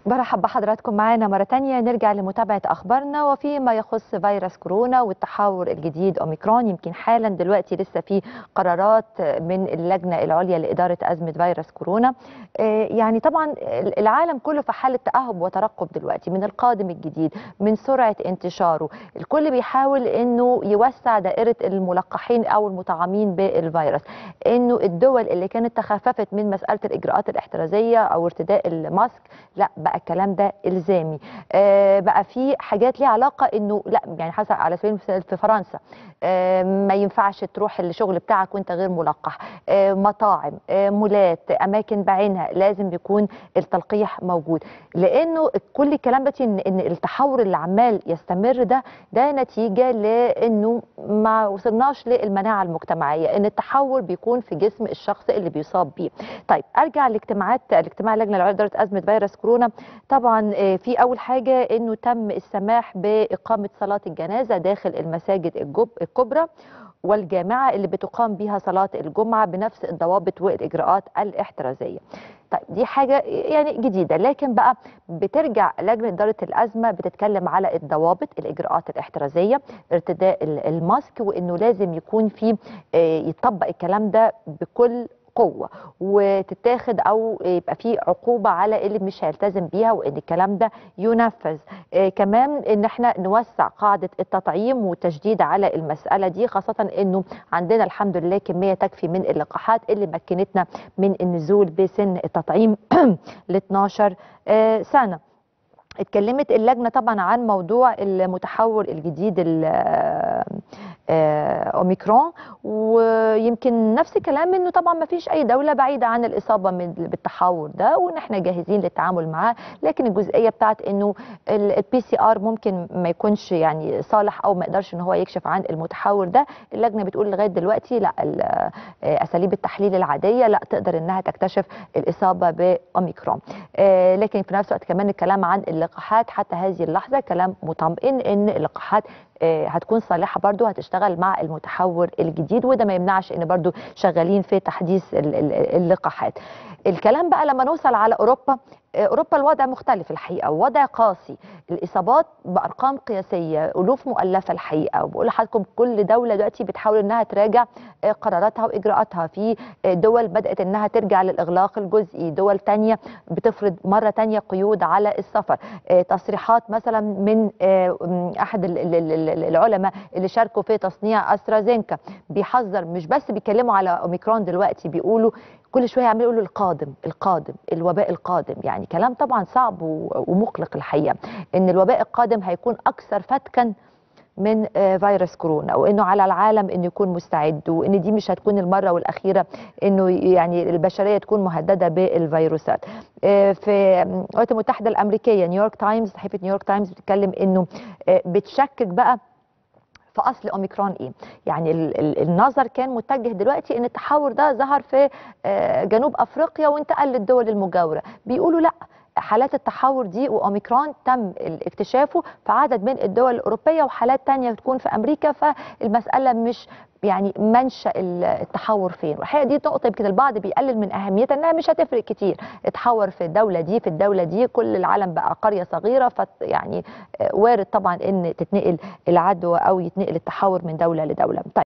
برحب بحضراتكم معانا مرة تانية نرجع لمتابعة أخبارنا وفيما يخص فيروس كورونا والتحور الجديد أوميكرون يمكن حالا دلوقتي لسه في قرارات من اللجنة العليا لإدارة أزمة فيروس كورونا يعني طبعا العالم كله في حالة تأهب وترقب دلوقتي من القادم الجديد من سرعة انتشاره الكل بيحاول أنه يوسع دائرة الملقحين أو المطعمين بالفيروس أنه الدول اللي كانت تخففت من مسألة الإجراءات الاحترازية أو ارتداء الماسك لا بقى الكلام ده الزامي آه بقى في حاجات ليها علاقه انه لا يعني حسب على سبيل المثال في فرنسا آه ما ينفعش تروح الشغل بتاعك وانت غير ملقح آه مطاعم آه مولات اماكن بعينها لازم يكون التلقيح موجود لانه كل الكلام ده ان ان التحور اللي عمال يستمر ده ده نتيجه لانه ما وصلناش للمناعه المجتمعيه ان التحور بيكون في جسم الشخص اللي بيصاب بيه طيب ارجع لاجتماعات الاجتماع اللجنه العليا لاداره ازمه فيروس كورونا طبعا في اول حاجه انه تم السماح باقامه صلاه الجنازه داخل المساجد الكبرى والجامعه اللي بتقام بها صلاه الجمعه بنفس الضوابط والاجراءات الاحترازيه. طيب دي حاجه يعني جديده لكن بقى بترجع لجنه اداره الازمه بتتكلم على الضوابط الاجراءات الاحترازيه ارتداء الماسك وانه لازم يكون في يطبق الكلام ده بكل قوه وتتاخد او يبقى في عقوبه على اللي مش هيلتزم بيها وان الكلام ده ينفذ آه كمان ان احنا نوسع قاعده التطعيم والتشديد على المساله دي خاصه انه عندنا الحمد لله كميه تكفي من اللقاحات اللي مكنتنا من النزول بسن التطعيم ل 12 آه سنه اتكلمت اللجنه طبعا عن موضوع المتحور الجديد اوميكرون ويمكن نفس الكلام انه طبعا ما فيش اي دوله بعيده عن الاصابه من بالتحور ده وان احنا جاهزين للتعامل معاه لكن الجزئيه بتاعت انه البي سي ار ممكن ما يكونش يعني صالح او ما يقدرش ان هو يكشف عن المتحور ده اللجنه بتقول لغايه دلوقتي لا اساليب التحليل العاديه لا تقدر انها تكتشف الاصابه باوميكرون لكن في نفس الوقت كمان الكلام عن اللقاحات حتى هذه اللحظه كلام مطمئن ان اللقاحات هتكون صالحه برضو هتشتغل مع المتحور الجديد وده ما يمنعش ان برضو شغالين في تحديث اللقاحات الكلام بقى لما نوصل على اوروبا اوروبا الوضع مختلف الحقيقه وضع قاسي الاصابات بارقام قياسيه الوف مؤلفه الحقيقه وبقول لحضراتكم كل دوله دلوقتي بتحاول انها تراجع قراراتها واجراءاتها في دول بدات انها ترجع للاغلاق الجزئي دول تانية بتفرض مره تانية قيود على السفر تصريحات مثلا من احد العلماء اللي شاركوا في تصنيع استرازينكا بيحذر مش بس بيتكلموا على اوميكرون دلوقتي بيقولوا كل شويه عمالين يقولوا القادم القادم الوباء القادم يعني كلام طبعا صعب ومقلق الحقيقه ان الوباء القادم هيكون اكثر فتكا من فيروس كورونا وانه على العالم انه يكون مستعد وان دي مش هتكون المره والاخيره انه يعني البشريه تكون مهدده بالفيروسات. في الولايات المتحده الامريكيه نيويورك تايمز صحيفه نيويورك تايمز بتتكلم انه بتشكك بقى في اصل اوميكرون ايه يعني النظر كان متجه دلوقتي ان التحور ده ظهر في جنوب افريقيا وانتقل للدول المجاوره بيقولوا لا حالات التحور دي واوميكرون تم اكتشافه في عدد من الدول الاوروبيه وحالات تانية تكون في امريكا فالمساله مش يعني منشا التحور فين والحقيقه دي نقطه يمكن البعض بيقلل من اهميتها انها مش هتفرق كتير اتحور في الدوله دي في الدوله دي كل العالم بقى قريه صغيره ف يعني وارد طبعا ان تتنقل العدوى او يتنقل التحور من دوله لدوله طيب